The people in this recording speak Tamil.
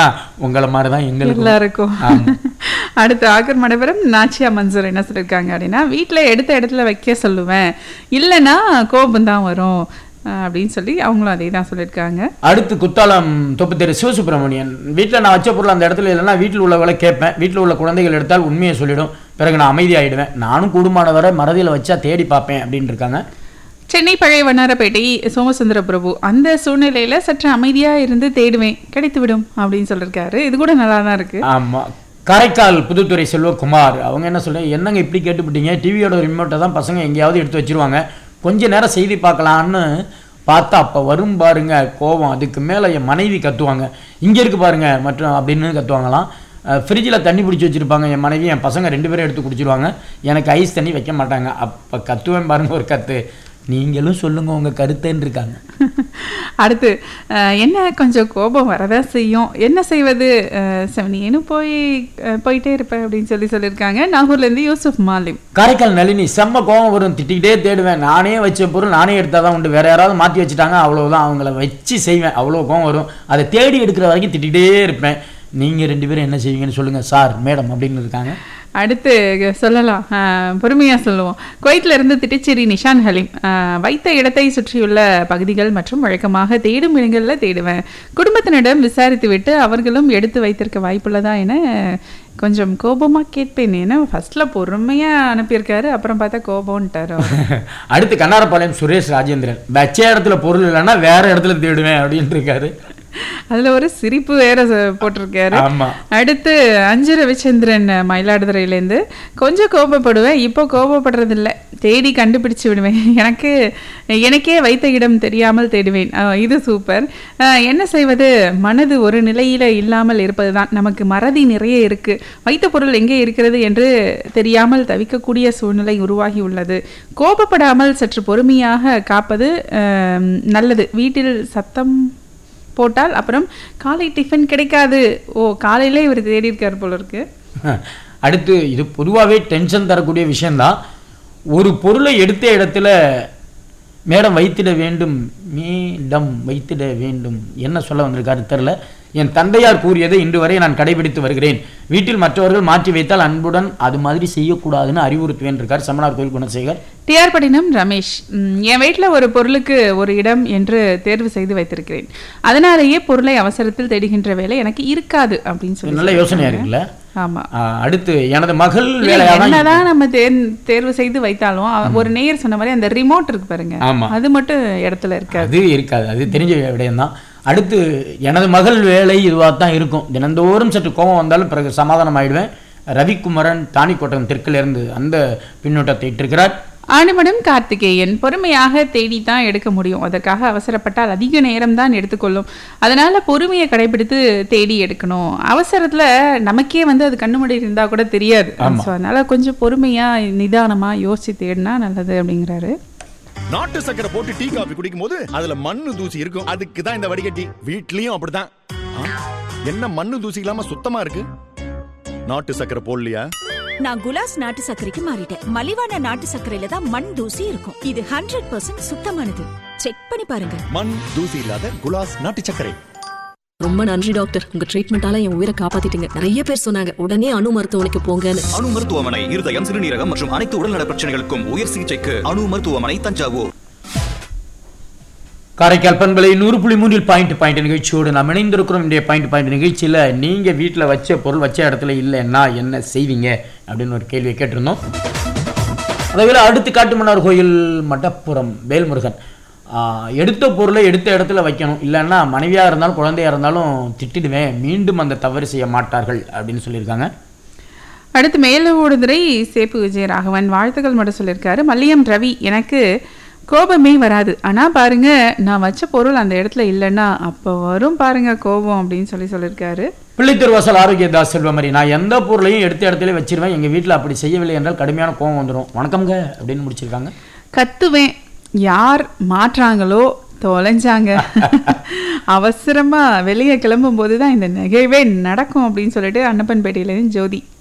உங்களை மாதிரி தான் எங்களுக்கு எல்லாருக்கும் ஆமா. அடுத்து ஆகர் மடபுரம் நாச்சியா மன்சூர் என்ன சொல்லியிருக்காங்க அப்படின்னா வீட்டில் எடுத்த இடத்துல வைக்க சொல்லுவேன் இல்லைன்னா கோபம் தான் வரும் அஹ் அப்படின்னு சொல்லி அவங்களும் அதே தான் சொல்லியிருக்காங்க அடுத்து குத்தாலம் தொப்புத்தெரு சிவசுப்பிரமணியன் வீட்டில் நான் வச்ச பொருள் அந்த இடத்துல இல்லைன்னா வீட்டில் உள்ளவங்களை கேட்பேன் வீட்டில் உள்ள குழந்தைகள் எடுத்தால் உண்மையை சொல்லிடும் பிறகு நான் அமைதியாயிடுவேன் நானும் கூடுமான வரை மறதியில் வச்சா தேடி பார்ப்பேன் அப்படின்னு இருக்காங்க சென்னை பழைய வண்ணாரப்பேட்டை சோமசுந்தர பிரபு அந்த சூழ்நிலையில சற்று அமைதியா இருந்து தேடுவேன் கிடைத்து விடும் அப்படின்னு சொல்லியிருக்காரு இது கூட நல்லா தான் இருக்கு ஆமா காரைக்கால் புதுத்துறை செல்வகுமார் அவங்க என்ன சொல்றாங்க என்னங்க இப்படி கேட்டுப்பிட்டீங்க டிவியோட ரிமோட்டை தான் பசங்க எங்கேயாவது எடுத்து வச்சிருவாங்க கொஞ்ச நேரம் செய்தி பார்க்கலான்னு பார்த்தா அப்போ வரும் பாருங்க கோபம் அதுக்கு மேலே என் மனைவி கத்துவாங்க இங்கே இருக்கு பாருங்க மற்றும் அப்படின்னு கத்துவாங்களாம் ஃப்ரிட்ஜில் தண்ணி பிடிச்சி வச்சிருப்பாங்க என் மனைவி என் பசங்க ரெண்டு பேரும் எடுத்து குடிச்சிருவாங்க எனக்கு ஐஸ் தண்ணி வைக்க மாட்டாங்க அப்போ கத்துவேன் பாருங்க ஒரு கத்து நீங்களும் சொல்லுங்க உங்க கருத்துன்னு இருக்காங்க அடுத்து அஹ், என்ன கொஞ்சம் கோபம் வரதான் செய்யும் என்ன செய்வது அஹ், செவனியேன்னு போய் அஹ், போயிட்டே இருப்பேன் அப்படின்னு சொல்லி சொல்லியிருக்காங்க நாகூர்ல இருந்து யூசுப் மாலிம் காரைக்கால் நளினி செம்ம கோவம் வரும் திட்டிக்கிட்டே தேடுவேன் நானே வச்ச பொருள் நானே எடுத்தால் தான் உண்டு வேற யாராவது மாற்றி வச்சுட்டாங்க அவ்வளவுதான் அவங்கள வச்சு செய்வேன் அவ்வளோ கோவம் வரும் அதை தேடி எடுக்கிற வரைக்கும் திட்டிகிட்டே இருப்பேன் நீங்கள் ரெண்டு பேரும் என்ன செய்வீங்கன்னு சொல்லுங்கள் சார் மேடம் அப்படின்னு இருக்காங்க அடுத்து சொல்லலாம் அஹ், பொறுமையா சொல்லுவோம் குவைத்ல இருந்து திட்டுச்சேரி நிஷான் ஹலீம் அஹ், வைத்த இடத்தை சுற்றியுள்ள பகுதிகள் மற்றும் வழக்கமாக தேடும் இடங்களில் தேடுவேன் குடும்பத்தினரிடம் விசாரித்து விட்டு அவர்களும் எடுத்து வைத்திருக்க வாய்ப்புள்ளதா என கொஞ்சம் கோபமா கேட்பேன் ஏன்னா ஃபர்ஸ்ட்ல பொறுமையா அனுப்பியிருக்காரு அப்புறம் பார்த்தா கோபம்ன்ட்டாரு அவர். அடுத்து கண்ணாரப்பாளையம் சுரேஷ் ராஜேந்திரன் வச்ச இடத்துல பொருள் இல்லைன்னா வேற இடத்துல தேடுவேன் அப்படின்னு இருக்காரு அதுல ஒரு சிரிப்பு வேற ச- போட்டிருக்காரு ஆமா அடுத்து அஞ்சு ரவிச்சந்திரன் மயிலாடுதுறையிலேருந்து கொஞ்சம் கோபப்படுவேன் இப்போ கோபப்படுறதில்ல தேடி கண்டுபிடிச்சு விடுவேன் எனக்கு எனக்கே வைத்த இடம் தெரியாமல் தேடுவேன் அஹ் இது சூப்பர் அஹ் என்ன செய்வது மனது ஒரு நிலையில இல்லாமல் இருப்பதுதான் நமக்கு மறதி நிறைய இருக்கு வைத்த பொருள் எங்கே இருக்கிறது என்று தெரியாமல் தவிக்கக்கூடிய சூழ்நிலை உருவாகி உள்ளது கோபப்படாமல் சற்று பொறுமையாக காப்பது அஹ், நல்லது வீட்டில் சத்தம் போட்டால் அப்புறம் காலை டிஃபன் கிடைக்காது ஓ காலையிலே இவர் தேடி இருக்கார் போல இருக்கு அடுத்து இது பொதுவாகவே டென்ஷன் தரக்கூடிய விஷயம்தான் ஒரு பொருளை எடுத்த இடத்துல மேடம் வைத்திட வேண்டும் மேடம் வைத்திட வேண்டும் என்ன சொல்ல வந்திருக்காரு தெரில என் தந்தையார் கூறியதை இன்று வரை நான் கடைபிடித்து வருகிறேன் வீட்டில் மற்றவர்கள் மாற்றி வைத்தால் அன்புடன் அது மாதிரி செய்யக்கூடாதுன்னு அறிவுறுத்துவேன் இருக்கார் சமணார் கோயில் குணசேகர் டிஆர் பட்டினம் ரமேஷ் ம், என் வீட்டில் ஒரு பொருளுக்கு ஒரு இடம் என்று தேர்வு செய்து வைத்திருக்கிறேன் அதனாலேயே பொருளை அவசரத்தில் தேடுகின்ற வேலை எனக்கு இருக்காது அப்படின்னு சொல்லி நல்ல யோசனையா இருக்குல்ல ஆமா ஆஹ் அடுத்து எனது மகள் இல்ல, வேலையாதான் என்னதான் நம்ம தேர் தேர்வு செய்து வைத்தாலும் அவ- ஒரு நேயர் சொன்ன மாதிரி அந்த ரிமோட் இருக்கு பாருங்க ஆமா அது மட்டும் இடத்துல இருக்காது அது இருக்காது அது தெரிஞ்ச விடயம்தான் அடுத்து எனது மகள் வேலை இதுவாக தான் இருக்கும் தினந்தோறும் சற்று கோபம் வந்தாலும் பிறகு சமாதானம் ஆயிடுவேன் ரவிக்குமரன் தாணிக்கோட்டம் தெற்கிலிருந்து அந்த பின்னூட்டத்தை இட்டிருக்கிறார் ஆணிமடம் கார்த்திகேயன் பொறுமையாக தேடி தான் எடுக்க முடியும் அதற்காக அவசரப்பட்டால் அதிக நேரம் தான் எடுத்துக்கொள்ளும் அதனால பொறுமையை கடைபிடித்து தேடி எடுக்கணும் அவசரத்துல நமக்கே வந்து அது கண்ணு முடி இருந்தா கூட தெரியாது So, அதனால கொஞ்சம் பொறுமையா நிதானமா யோசிச்சு தேடினா நல்லது அப்படிங்கிறாரு நாட்டு சக்கரை போட்டு டீ காபி குடிக்கும் போது அதுல மண்ணு தூசி இருக்கும் அதுக்கு தான் இந்த வடிகட்டி வீட்லயும் அப்படிதான் ஆ, என்ன மண்ணு தூசி இல்லாம சுத்தமா இருக்கு நாட்டு சக்கரை போடலையா நான் குலாஸ் நாட்டு சர்க்கரைக்கு மாறிட்டேன் மலிவான நாட்டு சர்க்கரையில தான் மண் தூசி இருக்கும் இது ஹண்ட்ரட் பர்சன்ட் சுத்தமானது செக் பண்ணி பாருங்க மண் தூசி இல்லாத குலாஸ் நாட்டு சர்க்கரை ரொம்ப நன்றி டாக்டர் உங்க ட்ரீட்மெண்டால என் உயிரை காப்பாத்திட்டீங்க நிறைய பேர் சொன்னாங்க உடனே அணு மருத்துவமனைக்கு போங்கன்னு அணு மருத்துவமனை இருதயம் சிறுநீரகம் மற்றும் அனைத்து உடல்நல பிரச்சனைகளுக்கும் உயர் சிகிச்சைக்கு அணு மருத்துவமனை தஞ்சாவூர் காரைக்கால் பண்பலை நூறு புள்ளி மூன்றில் பாயிண்ட் பாயிண்ட் நிகழ்ச்சியோடு நாம் இணைந்திருக்கிறோம் இன்றைய பாயிண்ட் பாயிண்ட் நிகழ்ச்சியில் நீங்கள் வீட்டில் வச்ச பொருள் வச்ச இடத்துல இல்லைன்னா என்ன செய்வீங்க அப்படின்னு ஒரு கேள்வியை கேட்டிருந்தோம் அதேவேளை அடுத்து காட்டுமன்னார் கோயில் மடப்புறம் வேல்முருகன் ஆஹ், எடுத்த பொருளை எடுத்த இடத்துல வைக்கணும் இல்லைன்னா மனைவியாக இருந்தாலும் குழந்தையா இருந்தாலும் திட்டிடுவேன் மீண்டும் அந்த தவறு செய்ய மாட்டார்கள் அப்படின்னு சொல்லியிருக்காங்க அடுத்து மேலூடுதுறை சேப்பு விஜயராகவன் வாழ்த்துக்கள் மட்டும் சொல்லியிருக்காரு மல்லியம் ரவி எனக்கு கோபமே வராது ஆனா பாருங்க நான் வச்ச பொருள் அந்த இடத்துல இல்லைன்னா அப்போ வரும் பாருங்க கோபம் அப்படின்னு சொல்லி சொல்லியிருக்காரு பிள்ளைத்திருவாசல் ஆரோக்கியதாஸ் செல்வமரி நான் எந்த பொருளையும் எடுத்த இடத்துல வச்சிருவேன் எங்கள் வீட்டில் அப்படி செய்யவில்லை என்றால் கடுமையான கோபம் வந்துடும் வணக்கம்ங்க அப்படின்னு முடிச்சிருக்காங்க கத்துவேன் யார் மாற்றாங்களோ தொலைஞ்சாங்க அவசரமா வெளியே கிளம்பும் போது தான் இந்த நிகழ்வே நடக்கும் அப்படின்னு சொல்லிட்டு அன்னப்பன்பேட்டையிலேருந்து ஜோதி